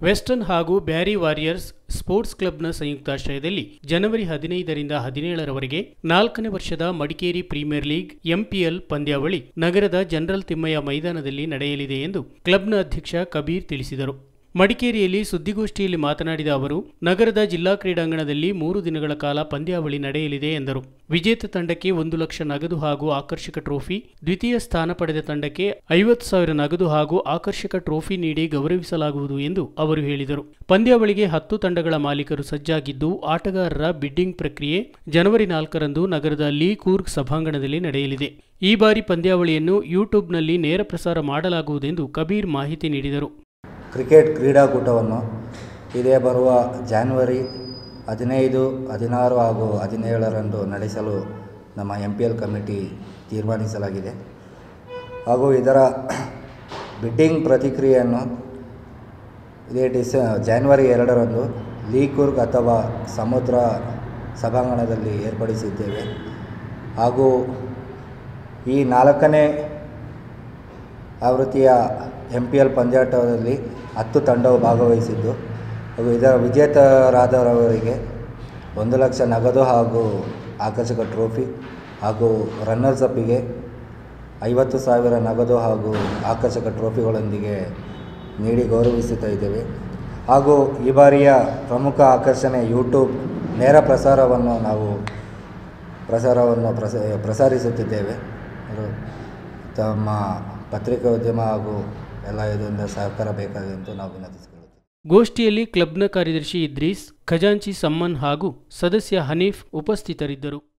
western ಹಾಗೂ Beary warriors sports ಕ್ಲಬ್ನ ಸಂಯುಕ್ತಾಶ್ರಯದಲ್ಲಿ ಜನವರಿ ಹದಿನೈದರಿಂದ ಹದಿನೇಳರವರೆಗೆ ನಾಲ್ಕನೇ ವರ್ಷದ ಮಡಿಕೇರಿ ಪ್ರೀಮಿಯರ್ ಲೀಗ್ ಎಂಪಿಎಲ್ ಪಂದ್ಯಾವಳಿ ನಗರದ ಜನರಲ್ ತಿಮ್ಮಯ್ಯ ಮೈದಾನದಲ್ಲಿ ನಡೆಯಲಿದೆ ಎಂದು ಕ್ಲಬ್ನ ಅಧ್ಯಕ್ಷ ಕಬೀರ್ ತಿಳಿಸಿದರು ಮಡಿಕೇರಿಯಲ್ಲಿ ಸುದ್ದಿಗೋಷ್ಠಿಯಲ್ಲಿ ಮಾತನಾಡಿದ ಅವರು ನಗರದ ಜಿಲ್ಲಾ ಕ್ರೀಡಾಂಗಣದಲ್ಲಿ ಮೂರು ದಿನಗಳ ಕಾಲ ಪಂದ್ಯಾವಳಿ ನಡೆಯಲಿದೆ ಎಂದರು ವಿಜೇತ ತಂಡಕ್ಕೆ ಒಂದು ಲಕ್ಷ ನಗದು ಹಾಗೂ ಆಕರ್ಷಕ ಟ್ರೋಫಿ ದ್ವಿತೀಯ ಸ್ಥಾನ ಪಡೆದ ತಂಡಕ್ಕೆ ಐವತ್ತು ಸಾವಿರ ನಗದು ಹಾಗೂ ಆಕರ್ಷಕ ಟ್ರೋಫಿ ನೀಡಿ ಗೌರವಿಸಲಾಗುವುದು ಎಂದು ಅವರು ಹೇಳಿದರು ಪಂದ್ಯಾವಳಿಗೆ ಹತ್ತು ತಂಡಗಳ ಮಾಲೀಕರು ಸಜ್ಜಾಗಿದ್ದು ಆಟಗಾರರ ಬಿಡ್ಡಿಂಗ್ ಪ್ರಕ್ರಿಯೆ ಜನವರಿ ನಾಲ್ಕರಂದು ನಗರದ ಲೀ ಕೂರ್ಗ್ ಸಭಾಂಗಣದಲ್ಲಿ ನಡೆಯಲಿದೆ ಈ ಬಾರಿ ಪಂದ್ಯಾವಳಿಯನ್ನು ಯೂಟ್ಯೂಬ್ನಲ್ಲಿ ನೇರ ಪ್ರಸಾರ ಮಾಡಲಾಗುವುದೆಂದು ಕಬೀರ್ ಮಾಹಿತಿ ನೀಡಿದರು ಕ್ರಿಕೆಟ್ ಕ್ರೀಡಾಕೂಟವನ್ನು ಇದೇ ಬರುವ ಜಾನ್ವರಿ ಹದಿನೈದು ಹದಿನಾರು ಹಾಗೂ ಹದಿನೇಳರಂದು ನಡೆಸಲು ನಮ್ಮ ಎಂ ಪಿ ಎಲ್ ಕಮಿಟಿ ತೀರ್ಮಾನಿಸಲಾಗಿದೆ ಹಾಗೂ ಇದರ ಬಿಡ್ಡಿಂಗ್ ಪ್ರತಿಕ್ರಿಯೆಯನ್ನು ಇದೇ ಡಿಸೆ ಜಾನ್ವರಿ ಎರಡರಂದು ಲೀಕುರ್ಗ್ ಅಥವಾ ಸಮುದ್ರ ಸಭಾಂಗಣದಲ್ಲಿ ಏರ್ಪಡಿಸಿದ್ದೇವೆ ಹಾಗೂ ಈ ನಾಲ್ಕನೇ ಆವೃತ್ತಿಯ ಎಂ ಪಿ ಎಲ್ ಪಂದ್ಯಾಟದಲ್ಲಿ ಹತ್ತು ತಂಡವು ಭಾಗವಹಿಸಿದ್ದು ಹಾಗೂ ಇದರ ವಿಜೇತರಾದವರಿಗೆ ಒಂದು ಲಕ್ಷ ನಗದು ಹಾಗೂ ಆಕರ್ಷಕ ಟ್ರೋಫಿ ಹಾಗೂ ರನ್ನರ್ಸ್ ಅಪ್ಪಿಗೆ ಐವತ್ತು ಸಾವಿರ ನಗದು ಹಾಗೂ ಆಕರ್ಷಕ ಟ್ರೋಫಿಗಳೊಂದಿಗೆ ನೀಡಿ ಗೌರವಿಸುತ್ತಾ ಇದ್ದೇವೆ ಹಾಗೂ ಈ ಬಾರಿಯ ಪ್ರಮುಖ ಆಕರ್ಷಣೆ ಯೂಟ್ಯೂಬ್ ನೇರ ಪ್ರಸಾರವನ್ನು ನಾವು ಪ್ರಸಾರವನ್ನು ಪ್ರಸ ಪ್ರಸಾರಿಸುತ್ತಿದ್ದೇವೆ ಅದು ತಮ್ಮ ಪತ್ರಿಕೋದ್ಯಮ ಹಾಗೂ ಎಲ್ಲ ಇದರಿಂದ ಸಹಕಾರ ಬೇಕಾಗಿದೆ ಎಂದು ನಾವು ವಿನಂತಿಸಿಕೊಳ್ಳುತ್ತೇವೆ ಗೋಷ್ಠಿಯಲ್ಲಿ ಕ್ಲಬ್ನ ಕಾರ್ಯದರ್ಶಿ ಇದ್ರೀಸ್ ಖಜಾಂಚಿ ಸಮ್ಮನ್ ಹಾಗೂ ಸದಸ್ಯ ಹನೀಫ್ ಉಪಸ್ಥಿತರಿದ್ದರು